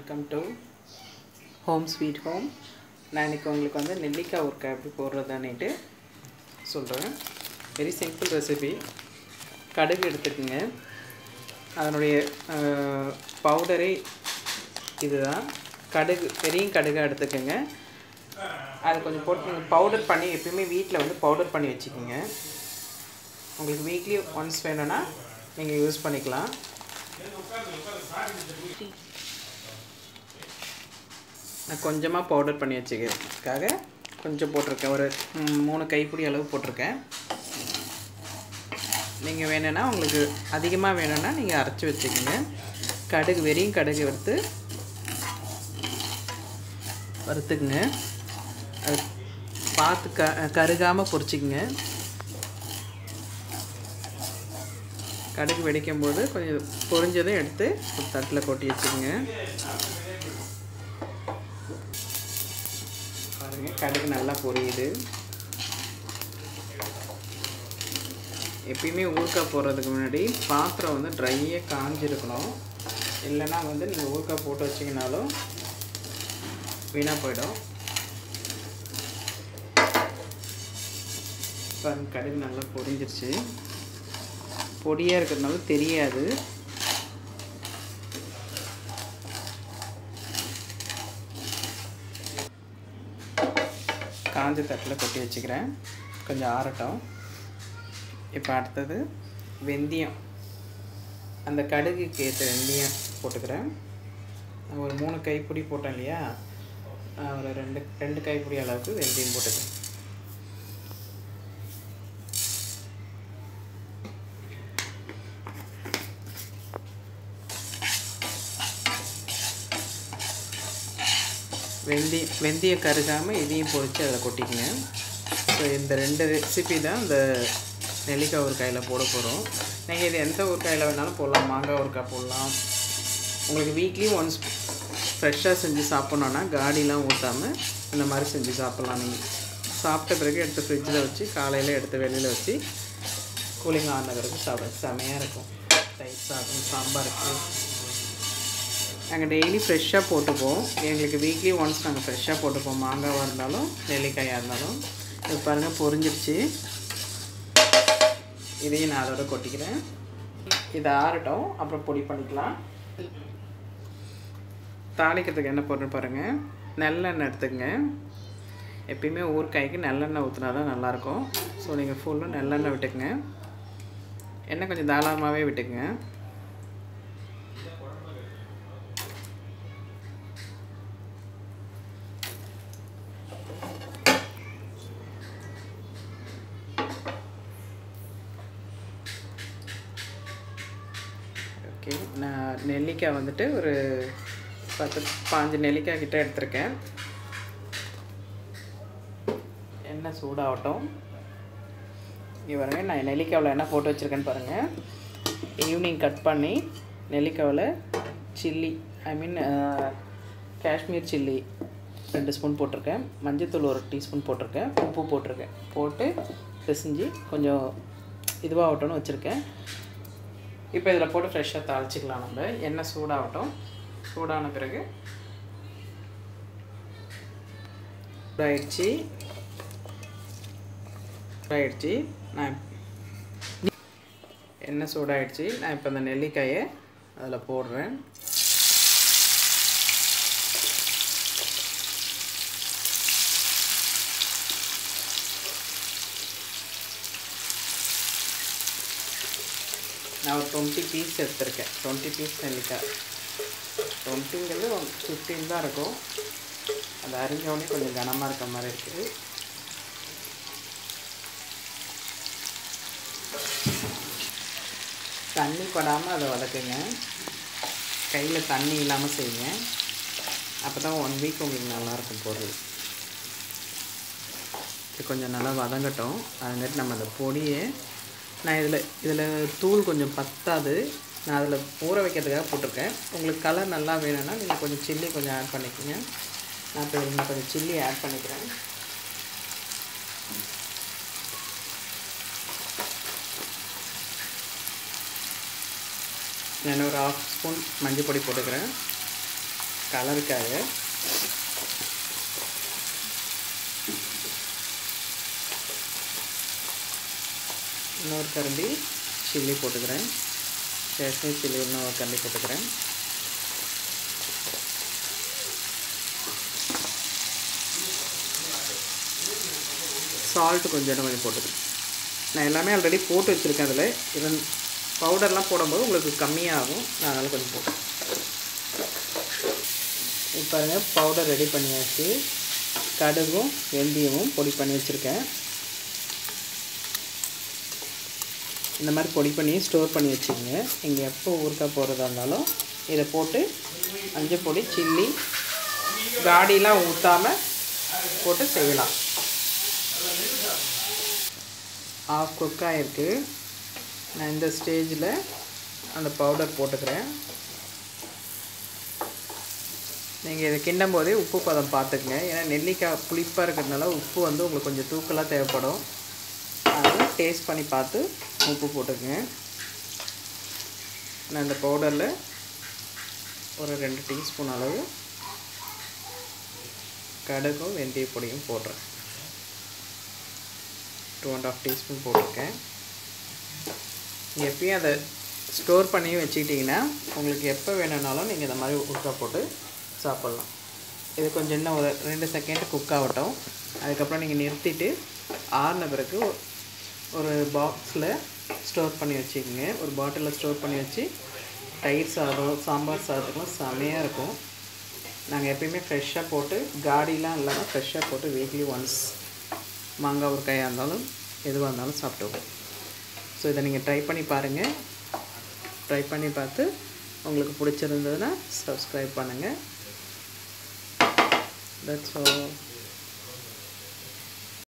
welcome to home sweet home நான் இன்றைக்கி உங்களுக்கு வந்து நெல்லிக்காய் ஊறுக்காய் எப்படி போடுறதான்னுட்டு சொல்கிறேன் வெரி சிம்பிள் ரெசிபி கடுகு எடுத்துக்கோங்க அதனுடைய பவுடரே இதுதான் கடுகு பெரிய கடுகாக எடுத்துக்கோங்க அது கொஞ்சம் போட்டு நீங்கள் பவுடர் பண்ணி எப்பயுமே வீட்டில் வந்து பவுடர் பண்ணி வச்சுக்கோங்க உங்களுக்கு வீக்லி ஒன்ஸ் வேணும்னா நீங்கள் யூஸ் பண்ணிக்கலாம் நான் கொஞ்சமாக பவுடர் பண்ணி வச்சுக்கிறதுக்காக கொஞ்சம் போட்டிருக்கேன் ஒரு ம், மூணு கைப்பிடி அளவு போட்டிருக்கேன் நீங்கள் வேணும்னா உங்களுக்கு அதிகமாக வேணும்னா நீங்கள் அரைச்சி வச்சுக்கோங்க கடுகு வெறியும் கடுகு வறுத்து வறுத்துக்குங்க அது பார்த்து க கருகாமல் பொரிச்சிக்கங்க கடுகு வெடிக்கும் போது கொஞ்சம் பொரிஞ்சதும் எடுத்து ஒரு தட்டில் கொட்டி வச்சுக்கோங்க பாருங்க கடுகு நல்லா பொரியுது எப்பயுமே ஊறுக்காய் போடுறதுக்கு முன்னாடி பாத்திரம் வந்து ட்ரையாக காஞ்சிருக்கணும் இல்லைன்னா வந்து நீங்கள் ஊறுக்காய் போட்டு வச்சிங்கனாலும் வீணாக போயிடும் பாருங்க கடுகு நல்லா பொரிஞ்சிருச்சு பொடியாக இருக்கிறதுனால தெரியாது காஞ்ச தட்டில் கொட்டி வச்சுக்கிறேன் கொஞ்சம் ஆறட்டும் இப்போ அடுத்தது வெந்தயம் அந்த கடுகுக்கு ஏற்ற வெந்தயம் போட்டுக்கிறேன் நான் ஒரு மூணு கைப்பிடி போட்டேன் இல்லையா நான் ஒரு ரெண்டு ரெண்டு கைப்பிடி அளவுக்கு வெந்தயம் போட்டுக்கிறேன் வெந்தய வெந்தய கருகாமல் இதையும் பொரித்து அதில் கொட்டிக்கங்க ஸோ இந்த ரெண்டு ரெசிபி தான் இந்த நெல்லிக்காய் ஊறுகாயில் போட போகிறோம் நீங்கள் இது எந்த ஊறுகாயில் வேணாலும் போடலாம் மாங்காய் ஊறுகாய் போடலாம் உங்களுக்கு வீக்லி ஒன்ஸ் ஃப்ரெஷ்ஷாக செஞ்சு சாப்பிட்ணுன்னா காடிலாம் ஊற்றாமல் இந்த மாதிரி செஞ்சு சாப்பிட்லாம் நீங்கள் சாப்பிட்ட பிறகு எடுத்து ஃப்ரிட்ஜில் வச்சு காலையில் எடுத்து வெளியில் வச்சு கூலிங் ஆன பிறகு சாப்பிட செமையாக இருக்கும் தயிர் சாதம் சாம்பாருக்கு நாங்கள் டெய்லி ஃப்ரெஷ்ஷாக போட்டுப்போம் எங்களுக்கு வீக்லி ஒன்ஸ் நாங்கள் ஃப்ரெஷ்ஷாக போட்டுப்போம் மாங்காவாக இருந்தாலும் நெல்லிக்காயாக இருந்தாலும் இது பாருங்கள் பொரிஞ்சிருச்சு இதையும் நான் அதோட கொட்டிக்கிறேன் இதை ஆறட்டும் அப்புறம் பொடி பண்ணிக்கலாம் தாளிக்கிறதுக்கு என்ன போடுறேன் பாருங்கள் நல்லெண்ணெய் எடுத்துக்கங்க எப்பயுமே ஊறுகாய்க்கு நல்லெண்ணெய் ஊற்றினா தான் நல்லாயிருக்கும் ஸோ நீங்கள் ஃபுல்லும் நல்லெண்ணெய் விட்டுக்குங்க எண்ணெய் கொஞ்சம் தாராளமாகவே விட்டுக்குங்க ஓகே நான் நெல்லிக்காய் வந்துட்டு ஒரு பத்து பாஞ்சு நெல்லிக்காய் கிட்ட எடுத்திருக்கேன் எண்ணெய் சூடாகட்டும் இங்கே பாருங்க நான் நெல்லிக்காவில் என்ன போட்டு வச்சுருக்கேன்னு பாருங்கள் ஈவினிங் கட் பண்ணி நெல்லிக்காவில் chilli I mean Kashmir chilli ரெண்டு ஸ்பூன் போட்டிருக்கேன் மஞ்சத்தூள் ஒரு டீஸ்பூன் போட்டிருக்கேன் உப்பு போட்டிருக்கேன் போட்டு பிசைஞ்சு கொஞ்சம் இதுவாகட்டும்னு வச்சுருக்கேன் இப்போ இதில் போட்டு ஃப்ரெஷ்ஷாக தாளிச்சிக்கலாம் நம்ம எண்ணெய் சூடாகட்டும் சூடான பிறகு ஆயிடுச்சு ஆயிடுச்சு நான் எண்ணெய் சூடாயிடுச்சு நான் இப்போ இந்த நெல்லிக்காயை அதில் போடுறேன் நான் ஒரு டுவெண்ட்டி பீஸ் எடுத்திருக்கேன் டுவெண்ட்டி பீஸ் நெல்லிக்காய் டுவெண்ட்டிங்கிறது ஃபிஃப்டீன் தான் இருக்கும் அது அரிஞ்சோடனே கொஞ்சம் கனமாக இருக்க மாதிரி இருக்குது தண்ணி படாமல் அதை வதக்குங்க கையில் தண்ணி இல்லாமல் செய்யுங்க அப்போ தான் ஒன் வீக் உங்களுக்கு நல்லாயிருக்கும் பொருள் இது கொஞ்சம் நல்லா வதங்கட்டும் அதுங்காட்டி நம்ம அந்த பொடியை நான் இதில் இதில் தூள் கொஞ்சம் பத்தாது நான் அதில் ஊற வைக்கிறதுக்காக போட்டிருக்கேன் உங்களுக்கு கலர் நல்லா வேணும்னா நீங்கள் கொஞ்சம் சில்லி கொஞ்சம் ஆட் பண்ணிக்கோங்க நான் இப்போ இதில் கொஞ்சம் சில்லி ஆட் பண்ணிக்கிறேன் நான் ஒரு ஹாஃப் ஸ்பூன் மஞ்சள் பொடி போட்டுக்கிறேன் கலருக்காக இன்னொரு கரண்டி சில்லி போட்டுக்கிறேன் காஷ்மீர் சில்லி இன்னொரு கரண்டி போட்டுக்கிறேன் சால்ட்டு கொஞ்சம் கொஞ்சம் போட்டுக்கிறேன் நான் எல்லாமே ஆல்ரெடி போட்டு வச்சுருக்கேன் அதில் இதன் பவுடர்லாம் போடும்போது உங்களுக்கு கம்மியாகும் நான் அதனால் கொஞ்சம் போட்டேன் இப்போ பாருங்கள் பவுடர் ரெடி பண்ணியாச்சு கடுகும் வெந்தயமும் பொடி பண்ணி வச்சுருக்கேன் இந்த மாதிரி பொடி பண்ணி ஸ்டோர் பண்ணி வச்சுக்கோங்க நீங்கள் எப்போ ஊருக்கா போகிறதா இருந்தாலும் இதை போட்டு மஞ்சள் பொடி சில்லி காடிலாம் ஊற்றாமல் போட்டு செய்யலாம் ஆஃப் குக் ஆகிருக்கு நான் இந்த ஸ்டேஜில் அந்த பவுடர் போட்டுக்கிறேன் நீங்கள் இதை கிண்டும் போதே உப்பு பதம் பார்த்துக்குங்க ஏன்னா நெல்லிக்காய் புளிப்பாக இருக்கிறதுனால உப்பு வந்து உங்களுக்கு கொஞ்சம் தூக்கலாக தேவைப்படும் அதனால் டேஸ்ட் பண்ணி பார்த்து உப்பு போட்டுக்குங்க நான் இந்த பவுடரில் ஒரு ரெண்டு டீஸ்பூன் அளவு கடுகும் வெந்தய பொடியும் போடுறேன் டூ அண்ட் ஆஃப் டீஸ்பூன் போட்டிருக்கேன் எப்பயும் அதை ஸ்டோர் பண்ணி வச்சுக்கிட்டிங்கன்னா உங்களுக்கு எப்போ வேணும்னாலும் நீங்கள் இந்த மாதிரி உருக்கா போட்டு சாப்பிட்லாம் இது கொஞ்சம் இன்னும் ஒரு ரெண்டு செகண்ட் குக் ஆகட்டும் அதுக்கப்புறம் நீங்கள் நிறுத்திட்டு ஆறின பிறகு ஒரு பாக்ஸில் ஸ்டோர் பண்ணி வச்சுக்கோங்க ஒரு பாட்டிலில் ஸ்டோர் பண்ணி வச்சு தயிர் சாதம் சாம்பார் சாதத்துக்குலாம் செமையாக இருக்கும் நாங்கள் எப்பயுமே ஃப்ரெஷ்ஷாக போட்டு காடிலாம் இல்லாமல் ஃப்ரெஷ்ஷாக போட்டு வீக்லி ஒன்ஸ் மாங்காய் ஊறுகாயாக இருந்தாலும் எதுவாக இருந்தாலும் சாப்பிட்டுவோம் ஸோ இதை நீங்கள் ட்ரை பண்ணி பாருங்கள் ட்ரை பண்ணி பார்த்து உங்களுக்கு பிடிச்சிருந்ததுன்னா சப்ஸ்கிரைப் பண்ணுங்கள் தட்ஸ் ஆல்